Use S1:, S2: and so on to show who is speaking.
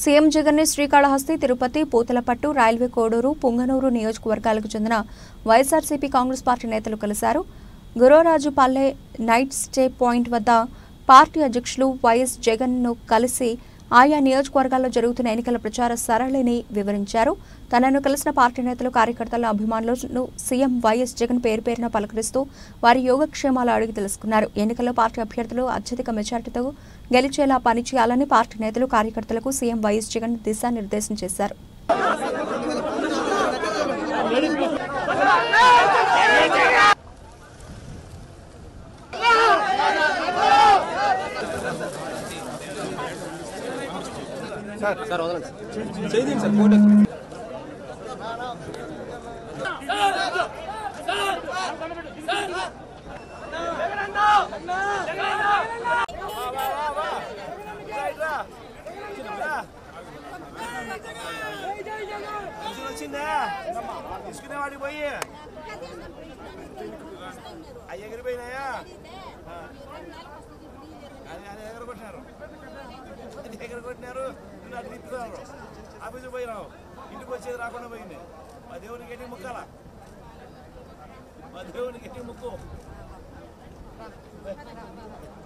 S1: CM Jagan ని Srikalahasti Tirupati Puthalapattu railway Koduru Punganur నియోజకవర్గాలకు చెందిన వైఎస్ఆర్సీపీ కాంగ్రెస్ పార్టీ నేతలు కలిశారు గురవరాజుపల్లె నైట్ స్టే పాయింట్ వద్ద పార్టీ అధ్యక్షులు వైఎస్ జగన్ ను కలిసి ఆయా నియోజకవర్గాల్లో జరుగుతున్న ఎన్నికల ప్రచార సరళిని వివరించారు తనను కలిసిన పార్టీ నేతలు కార్యకర్తల అభిమానులను సీఎం వైఎస్ జగన్ పేరు పేరున పలకరిస్తూ వారి యోగక్షేమాలు అడిగి తెలుసుకున్నారు ఎన్నికల్లో పార్టీ అభ్యర్థులు అత్యధిక మెజార్టీతో గెలిచేలా పనిచేయాలని పార్టీ నేతలు కార్యకర్తలకు సీఎం వైఎస్ జగన్ దిశానిర్దేశం చేశారు
S2: పెన్షన్ వచ్చిందా తీసుకునే వాడికి పోయి అవి ఎగిరిపోయినాయా ఆ. అది అది ఎగరగొట్టినారు అది ఎగరగొట్టినారు నిన్ను అటు తిప్పుతున్నారు ఆఫీసు పోయినావు ఇంటికి వచ్చేది రాకుండా పోయింది మా దేవునికి ఎట్టి ముక్కాల మా దేవునికి ఎట్టి ముక్కు